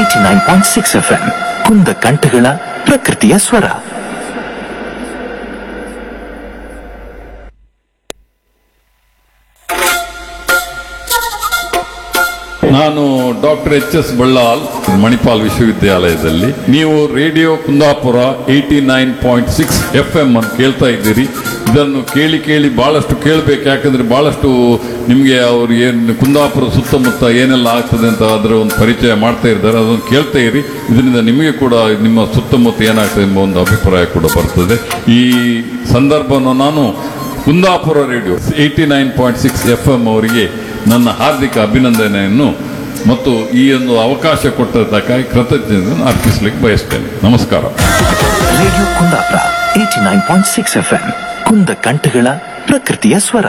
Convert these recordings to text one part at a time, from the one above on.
Eighty nine point six F M ಕುಂದ ಕಂಠಗಳ ಪ್ರಕೃತಿಯ ಸ್ವರ ನಾನು doctor H S Ballal Manipal ವಿಶ್ವವಿದ್ಯಾಲಯದಲ್ಲಿ ನೀವು radio Kundapura eighty nine point six F M ಅನ್ನು ಕೇಳ್ತಾ ಇದ್ದೀರಿ ಇದನ್ನು ಕೇಳಿ ಕೇಳಿ ಬಹಳಷ್ಟು ಕೇಳಬೇಕು ಯಾಕಂದ್ರೆ ಬಹಳಷ್ಟು ನಿಮಗೆ ಅವ್ರು ಏನು ಕುಂದಾಪುರ ಸುತ್ತಮುತ್ತ ಏನೆಲ್ಲ ಆಗ್ತದೆ ಅಂತ ಅದರ ಒಂದು ಪರಿಚಯ ಮಾಡ್ತಾ ಇದ್ದಾರೆ ಅದನ್ನು ಕೇಳ್ತಾ ಇರಿ ಇದರಿಂದ ನಿಮಗೆ ಕೂಡ ನಿಮ್ಮ ಸುತ್ತಮುತ್ತ ಏನಾಗ್ತದೆ ಎಂಬ ಒಂದು ಅಭಿಪ್ರಾಯ ಕೂಡ ಬರ್ತದೆ ಈ ಸಂದರ್ಭವನ್ನು ನಾನು Kundapura radio eighty nine point six F M ಅವರಿಗೆ ನನ್ನ ಹಾರ್ದಿಕ ಅಭಿನಂದನೆಯನ್ನು ಮತ್ತು ಈ ಒಂದು ಅವಕಾಶ ಕೊಟ್ಟದ್ದಕ್ಕಾಗಿ ಕೃತಜ್ಞತೆಯನ್ನು ಅರ್ಪಿಸಲಿಕ್ಕೆ ಬಯಸ್ತೇನೆ ನಮಸ್ಕಾರ radio Kundapura eighty nine point six F M ಕುಂದ ಕಂಠಗಳ ಪ್ರಕೃತಿಯ ಸ್ವರ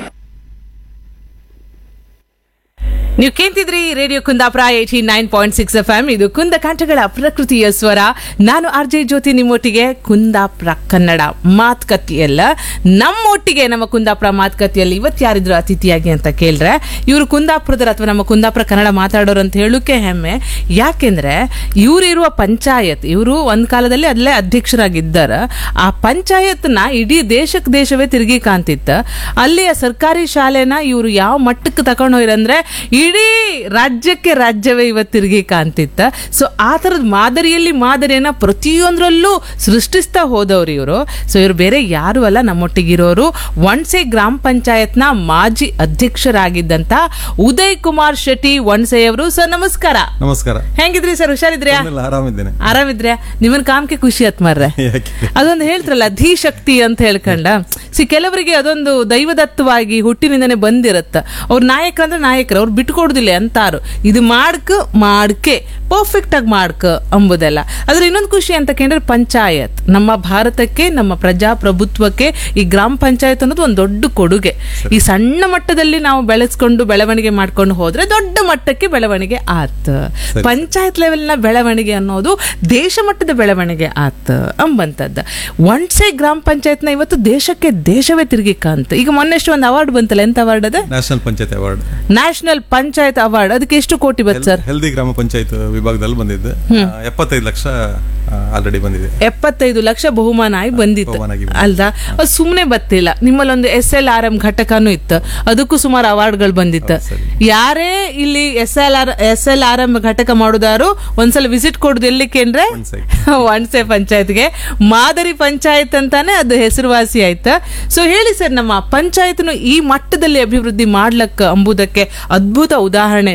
ನೀವು ಕೇಳ್ತಿದ್ರಿ radio Kundapura eighty nine point six F M ಇದು ಕುಂದ ಕಂಠಗಳ ಪ್ರಕೃತಿಯ ಸ್ವರ ನಾನು ಆರ್ ಜೆ ಜ್ಯೋತಿ ನಿಮ್ಮೊಟ್ಟಿಗೆ ಕುಂದಾಪುರ ಕನ್ನಡ ಮಾತುಕತೆಯಲ್ಲ ನಮ್ಮೊಟ್ಟಿಗೆ ನಮ್ಮ ಕುಂದಾಪುರ ಮಾತುಕತೆಯಲ್ಲಿ ಇವತ್ತು ಯಾರಿದ್ರು ಅತಿಥಿಯಾಗಿ ಅಂತ ಕೇಳಿದ್ರೆ ಇವರು ಕುಂದಾಪುರದರ ಅಥವಾ ನಮ್ಮ ಕುಂದಾಪುರ ಕನ್ನಡ ಮಾತಾಡೋರು ಅಂತ ಹೇಳೋಕೆ ಹೆಮ್ಮೆ ಯಾಕೆಂದ್ರೆ ಇವರಿರುವ ಪಂಚಾಯತ್ ಇವರು ಒಂದ್ ಕಾಲದಲ್ಲಿ ಅಲ್ಲೇ ಅಧ್ಯಕ್ಷರಾಗಿದ್ದಾರೆ ಆ ಪಂಚಾಯತ್ನ ಇಡೀ ದೇಶಕ್ಕೆ ದೇಶವೇ ತಿರುಗಿ ಕಾಣ್ತಿತ್ತ ಅಲ್ಲಿಯ ಸರ್ಕಾರಿ ಶಾಲೆನ ಇವರು ಯಾವ ಮಟ್ಟಕ್ಕೆ ತಗೊಂಡು ಹೋಯ್ರಂದ್ರೆ ಇಡೀ ರಾಜ್ಯಕ್ಕೆ ರಾಜ್ಯವೇ ಇವತ್ತು ತಿರುಗಿ ಕಾಣ್ತಿತ್ತ ಸೊ ಆ ಥರದ ಮಾದರಿಯಲ್ಲಿ ಮಾದರಿಯನ್ನ ಪ್ರತಿಯೊಂದರಲ್ಲೂ ಸೃಷ್ಟಿಸ್ತಾ ಹೋದವ್ರು ಇವರು ಸೊ ಇವರು ಬೇರೆ ಯಾರು ಅಲ್ಲ ನಮ್ಮೊಟ್ಟಿಗಿರೋರು ಒಣಸೆ ಗ್ರಾಮ ಪಂಚಾಯತ್ನ ಮಾಜಿ ಅಧ್ಯಕ್ಷರಾಗಿದ್ದಂತ ಉದಯ್ ಕುಮಾರ್ ಶೆಟ್ಟಿ ಒಣಸೆ ಅವರು ಸರ್ ನಮಸ್ಕಾರ ನಮಸ್ಕಾರ ಹೆಂಗಿದ್ರಿ ಸರ್ ಹುಷಾರಿದ್ರ್ಯಾ ಏನಿಲ್ಲ, ಆರಾಮಿದ್ದೇನೆ ಆರಾಮಿದ್ರೆ ನಿಮ್ಮನ್ ಕಾಮಕ್ಕೆ ಖುಷಿ ಆತ್ ಮಾರ್ರೆ ಯಾಕೆ ಅದೊಂದು ಹೇಳ್ತಾರಲ್ಲ ಧೀಶಕ್ತಿ ಅಂತ ಹೇಳ್ಕೊಂಡ ಸಿ ಕೆಲವರಿಗೆ ಅದೊಂದು ದೈವದತ್ತವಾಗಿ ಹುಟ್ಟಿನಿಂದನೇ ಬಂದಿರತ್ತ ಅವ್ರ ನಾಯಕ ಅಂದ್ರೆ ನಾಯಕರು ಅವ್ರು ಬಿಟ್ಕೊಡುದಿಲ್ಲ ಅಂತಾರು ಇದು ಮಾಡ್ಕ ಮಾಡ್ಕೆ ಪರ್ಫೆಕ್ಟ್ ಆಗಿ ಮಾಡ್ಕ ಅಂಬುದೆಲ್ಲ ಅದ್ರ ಇನ್ನೊಂದು ಖುಷಿ ಅಂತ ಕೇಳಿದ್ರೆ ಪಂಚಾಯತ್ ನಮ್ಮ ಭಾರತಕ್ಕೆ ನಮ್ಮ ಪ್ರಜಾಪ್ರಭುತ್ವಕ್ಕೆ ಈ ಗ್ರಾಮ ಪಂಚಾಯತ್ ಅನ್ನೋದು ಒಂದು ದೊಡ್ಡ ಕೊಡುಗೆ ಈ ಸಣ್ಣ ಮಟ್ಟದಲ್ಲಿ ನಾವು ಬೆಳೆಸ್ಕೊಂಡು ಬೆಳವಣಿಗೆ ಮಾಡ್ಕೊಂಡು ಹೋದ್ರೆ ದೊಡ್ಡ ಮಟ್ಟಕ್ಕೆ ಬೆಳವಣಿಗೆ ಆತ್ ಪಂಚಾಯತ್ ಲೆವೆಲ್ನ ಬೆಳವಣಿಗೆ ಅನ್ನೋದು ದೇಶ ಮಟ್ಟದ ಬೆಳವಣಿಗೆ ಆತ್ ಅಂಬಂತದ್ದ ಒಣ್ಸೆ ಗ್ರಾಮ ಪಂಚಾಯತ್ನ ಇವತ್ತು ದೇಶಕ್ಕೆ ದೇಶವೇ ತಿರುಗಿ ಕಾಂತ ಈಗ ಮೊನ್ನೆಷ್ಟು ಒಂದು ಅವಾರ್ಡ್ ಬಂತಲ್ಲ ಎಂತ ಅವಾರ್ಡ್ ಅದ national panchayat award national panchayat award ಅದಕ್ಕೆ ಎಷ್ಟು ಕೋಟಿ ಬತ್ ಸರ್ ಹೆಲ್ದಿ ಗ್ರಾಮ ಪಂಚಾಯತ್ ವಿಭಾಗದಲ್ಲಿ ಬಂದಿದ್ದು ಆ, ಎಪ್ಪತ್ತೈದು ಲಕ್ಷ ಆಲ್ರೆಡಿ ಬಂದಿದೆ ಎಪ್ಪತ್ತೈದು ಲಕ್ಷ ಬಹುಮಾನ ಆಗಿ ಬಂದಿತ್ತು ಬಹುಮಾನ ಆಗಿ ಅಲ್ದಾ ಅದು ಸುಮ್ಮನೆ ಬತ್ತಿಲ್ಲ ನಿಮ್ಮಲ್ಲಿ ಒಂದು ಎಸ್ ಎಲ್ ಆರ್ ಎಂ ಘಟಕನೂ ಇತ್ತು ಅದಕ್ಕೂ ಸುಮಾರು ಅವಾರ್ಡ್ಗಳು ಬಂದಿತ್ತು ಯಾರೇ ಇಲ್ಲಿ S L R S L R M ಘಟಕ ಮಾಡುದಾರು ಒಂದ್ಸಲ ವಿಸಿಟ್ ಕೊಡುದು ಎಲ್ಲಿಕ್ಕೆ ಅಂದ್ರೆ ಒಣ್ಸೆ. ಒಣ್ಸೆ ಪಂಚಾಯತ್ಗೆ ಮಾದರಿ ಪಂಚಾಯತ್ ಅಂತಾನೆ ಅದು ಹೆಸರುವಾಸಿ ಆಯ್ತು ಸೊ ಹೇಳಿ ಸರ್ ನಮ್ಮ ಪಂಚಾಯತ್ನು ಈ ಮಟ್ಟದಲ್ಲಿ ಅಭಿವೃದ್ಧಿ ಮಾಡ್ಲಕ್ಕ ಅಂಬುದಕ್ಕೆ ಅದ್ಭುತ ಉದಾಹರಣೆ